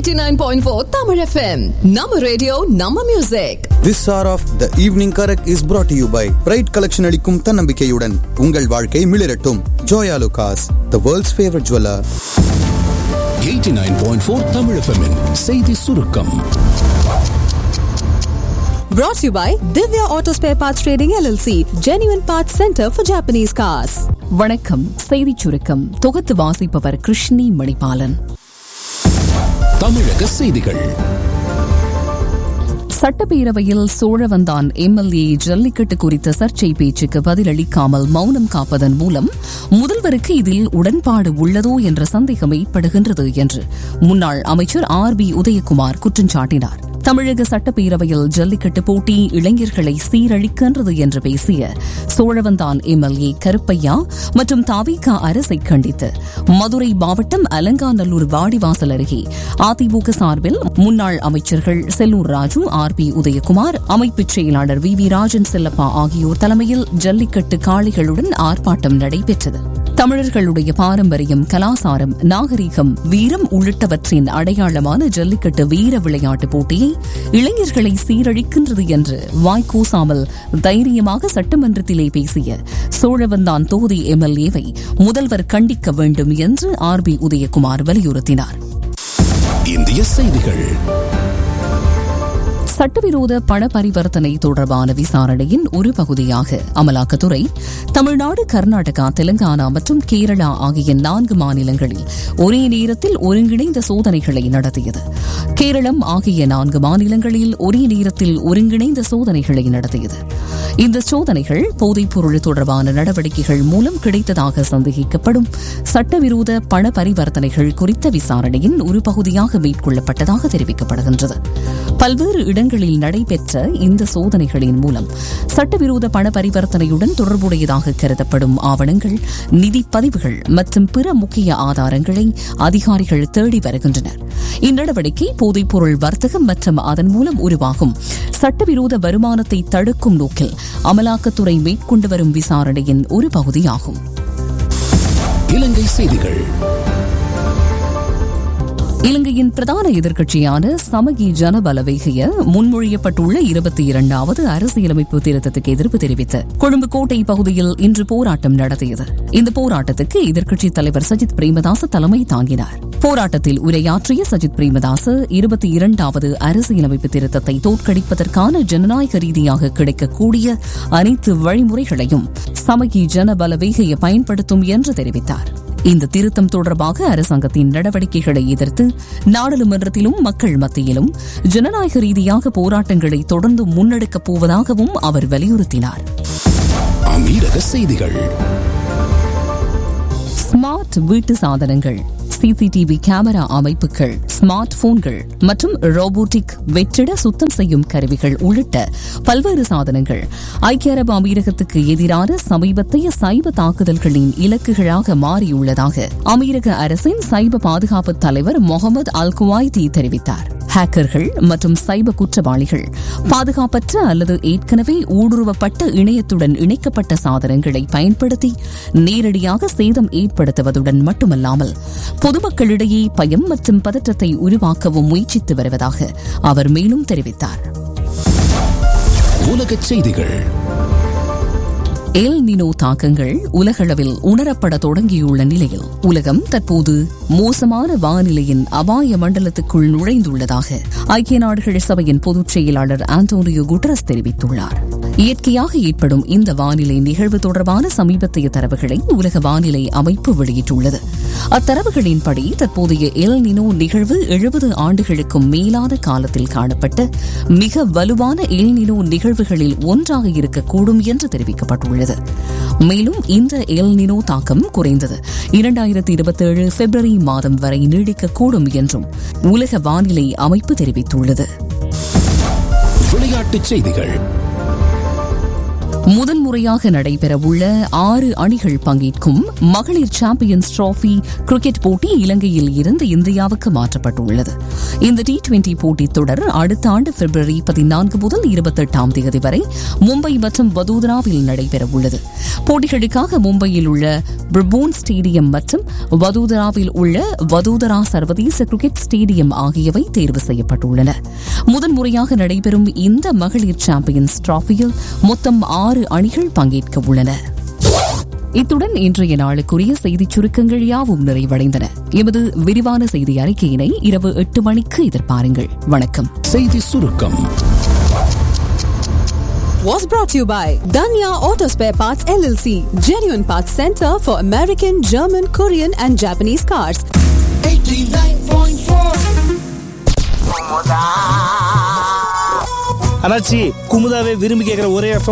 89.4 Tamil FM. Nama radio, Nama music. This hour of the evening correct is brought to you by bright collection அளிக்கும் தன்னம்பிக்கையுடன் உங்கள் வாழ்க்கை மிளிரட்டும் Joyalukkas the world's favourite jeweller 89.4 Tamil FM -இன் செய்தி சுருக்கம் Brought to you by Divya Auto Spare Parts Trading LLC, Genuine Parts Center for Japanese Cars. வணக்கம் செய்திச் சுருக்கம் தொகுத்து வாசிப்பவர் கிருஷ்ணி மணிபாலன் தமிழக செய்திகள் சட்டப்பேரவையில் சோழவந்தான் எம்எல்ஏ ஜல்லிக்கட்டு குறித்த சர்ச்சை பேச்சுக்கு பதிலளிக்காமல் மௌனம் காப்பதன் மூலம் முதல்வருக்கு இதில் உடன்பாடு உள்ளதோ என்ற சந்தேகம் ஏற்படுகின்றது என்று முன்னாள் அமைச்சர் ஆர் பி உதயகுமார் குற்றம் சாட்டினார் தமிழக சட்டப்பேரவையில் ஜல்லிக்கட்டு போட்டி இளைஞர்களை சீரழிக்கின்றது என்று பேசிய சோழவந்தான் எம்எல்ஏ கருப்பையா மற்றும் தாவிகா அரசை கண்டித்து மதுரை மாவட்டம் அலங்காநல்லூர் வாடிவாசல் அருகே அதிமுக சார்பில் முன்னாள் அமைச்சர்கள் செல்லூர் ராஜு ஆர் பி உதயகுமார் அமைப்பு செயலாளர் வி வி ராஜன் செல்லப்பா ஆகியோர் தலைமையில் ஜல்லிக்கட்டு காளைகளுடன் ஆர்ப்பாட்டம் நடைபெற்றது தமிழர்களுடைய பாரம்பரியம் கலாசாரம் நாகரீகம் வீரம் உள்ளிட்டவற்றின் அடையாளமான ஜல்லிக்கட்டு வீர விளையாட்டு போட்டியை இளைஞர்களை சீரழிக்கின்றது என்று வாய்க்கூசாமல் தைரியமாக சட்டமன்றத்திலே பேசிய சோழவந்தான் தொகுதி எம்எல்ஏவை முதல்வர் கண்டிக்க வேண்டும் என்று ஆர் பி உதயகுமார் வலியுறுத்தினார் இந்திய செய்திகள் சட்டவிரோத பண பரிவர்த்தனை தொடர்பான விசாரணையின் ஒரு பகுதியாக அமலாக்கத்துறை தமிழ்நாடு கர்நாடகா தெலங்கானா மற்றும் கேரளா ஆகிய நான்கு மாநிலங்களில் ஒரே நேரத்தில் ஒருங்கிணைந்த சோதனைகளை நடத்தியது கேரளம் ஆகிய நான்கு மாநிலங்களில் ஒரே நேரத்தில் ஒருங்கிணைந்த சோதனைகளை நடத்தியது இந்த சோதனைகள் போதைப்பொருள் தொடர்பான நடவடிக்கைகள் மூலம் கிடைத்ததாக சந்தேகிக்கப்படும் சட்டவிரோத பண பரிவர்த்தனைகள் குறித்த விசாரணையின் ஒரு பகுதியாக மேற்கொள்ளப்பட்டதாக தெரிவிக்கப்படுகின்றது பல்வேறு இடங்களில் நடைபெற்ற இந்த சோதனைகளின் மூலம் சட்டவிரோத பண பரிவர்த்தனையுடன் தொடர்புடையதாக கருதப்படும் ஆவணங்கள் நிதி பதிவுகள் மற்றும் பிற முக்கிய ஆதாரங்களை அதிகாரிகள் தேடி வருகின்றனர் இந்நடவடிக்கை போதைப்பொருள் வர்த்தகம் மற்றும் அதன் மூலம் உருவாகும் சட்டவிரோத வருமானத்தை தடுக்கும் நோக்கில் அமலாக்கத்துறை மேற்கொண்டு வரும் விசாரணையின் ஒரு பகுதியாகும் இலங்கை செய்திகள் இலங்கையின் பிரதான எதிர்க்கட்சியான சமகி ஜனபலவேகிய முன்மொழியப்பட்டுள்ள இருபத்தி இரண்டாவது அரசியலமைப்பு திருத்தத்துக்கு எதிர்ப்பு தெரிவித்து கொழும்பு கோட்டை பகுதியில் இன்று போராட்டம் நடத்தியது இந்த போராட்டத்துக்கு எதிர்க்கட்சித் தலைவர் சஜித் பிரேமதாச தலைமை தாங்கினார் போராட்டத்தில் உரையாற்றிய சஜித் பிரேமதாச இருபத்தி இரண்டாவது அரசியலமைப்பு திருத்தத்தை தோற்கடிப்பதற்கான ஜனநாயக ரீதியாக கிடைக்கக்கூடிய அனைத்து வழிமுறைகளையும் சமகி ஜனபலவேகைய பயன்படுத்தும் என்று தெரிவித்தார் இந்த திருத்தம் தொடர்பாக அரசாங்கத்தின் நடவடிக்கைகளை எதிர்த்து நாடாளுமன்றத்திலும் மக்கள் மத்தியிலும் ஜனநாயக ரீதியாக போராட்டங்களை தொடர்ந்து முன்னெடுக்கப் போவதாகவும் அவர் வலியுறுத்தினார் அமீரக செய்திகள் ஸ்மார்ட் வீட்டு சாதனங்கள் சிசிடிவி கேமரா அமைப்புகள் ஸ்மார்ட் போன்கள் மற்றும் ரோபோட்டிக் வெற்றிட சுத்தம் செய்யும் கருவிகள் உள்ளிட்ட பல்வேறு சாதனங்கள் ஐக்கிய அரபு அமீரகத்துக்கு எதிரான சமீபத்தைய சைப தாக்குதல்களின் இலக்குகளாக மாறியுள்ளதாக அமீரக அரசின் சைப பாதுகாப்பு தலைவர் முகமது அல் குவாய்தி தெரிவித்தார் ஹேக்கர்கள் மற்றும் சைப குற்றவாளிகள் பாதுகாப்பற்ற அல்லது ஏற்கனவே ஊடுருவப்பட்ட இணையத்துடன் இணைக்கப்பட்ட சாதனங்களை பயன்படுத்தி நேரடியாக சேதம் ஏற்படுத்துவதுடன் மட்டுமல்லாமல் பொதுமக்களிடையே பயம் மற்றும் பதற்றத்தை உருவாக்கவும் முயற்சித்து வருவதாக அவர் மேலும் தெரிவித்தார் உலக செய்திகள் எல் நினோ தாக்கங்கள் உலகளவில் உணரப்பட தொடங்கியுள்ள நிலையில் உலகம் தற்போது மோசமான வானிலையின் அபாய மண்டலத்துக்குள் நுழைந்துள்ளதாக ஐக்கிய நாடுகள் சபையின் பொதுச் செயலாளர் ஆண்டோனியோ குட்ரஸ் தெரிவித்துள்ளார் இயற்கையாக ஏற்படும் இந்த வானிலை நிகழ்வு தொடர்பான சமீபத்திய தரவுகளை உலக வானிலை அமைப்பு வெளியிட்டுள்ளது அத்தரவுகளின்படி தற்போதைய எல் நினோ நிகழ்வு எழுபது ஆண்டுகளுக்கும் மேலான காலத்தில் காணப்பட்ட மிக வலுவான எல் நினோ நிகழ்வுகளில் ஒன்றாக இருக்கக்கூடும் என்று தெரிவிக்கப்பட்டுள்ளது மேலும் இந்த எல் நினோ தாக்கம் குறைந்தது இரண்டாயிரத்தி இருபத்தேழு பிப்ரவரி மாதம் வரை நீடிக்கக்கூடும் என்றும் உலக வானிலை அமைப்பு தெரிவித்துள்ளது விளையாட்டுச் செய்திகள் முதன்முறையாக நடைபெறவுள்ள ஆறு அணிகள் பங்கேற்கும் மகளிர் சாம்பியன்ஸ் டிராபி கிரிக்கெட் போட்டி இலங்கையில் இருந்து இந்தியாவுக்கு மாற்றப்பட்டுள்ளது இந்த டி டுவெண்டி போட்டித் தொடர் அடுத்த ஆண்டு பிப்ரவரி பதினான்கு முதல் இருபத்தெட்டாம் தேதி வரை மும்பை மற்றும் வதோதராவில் நடைபெறவுள்ளது போட்டிகளுக்காக மும்பையில் உள்ள பிரபோன் ஸ்டேடியம் மற்றும் வதோதராவில் உள்ள வதோதரா சர்வதேச கிரிக்கெட் ஸ்டேடியம் ஆகியவை தேர்வு செய்யப்பட்டுள்ளன முதன்முறையாக நடைபெறும் இந்த மகளிர் சாம்பியன்ஸ் டிராபியில் மொத்தம் ஆறு அணிகள் பங்கேற்க உள்ளன இத்துடன் இன்றைய நாளுக்குரிய செய்திச் சுருக்கங்கள் யாவும் நிறைவடைந்தன எமது விரிவான செய்தி அறிக்கையினை இரவு எட்டு மணிக்கு எதிர்பாருங்கள் வணக்கம் செய்தி சுருக்கம் Was brought to you by Danya Auto Spare Parts LLC, genuine parts center for American, German, Korean, and Japanese cars. அண்ணாச்சி குமுதாவே விரும்பி கேட்குற ஒரே எஃப்எம்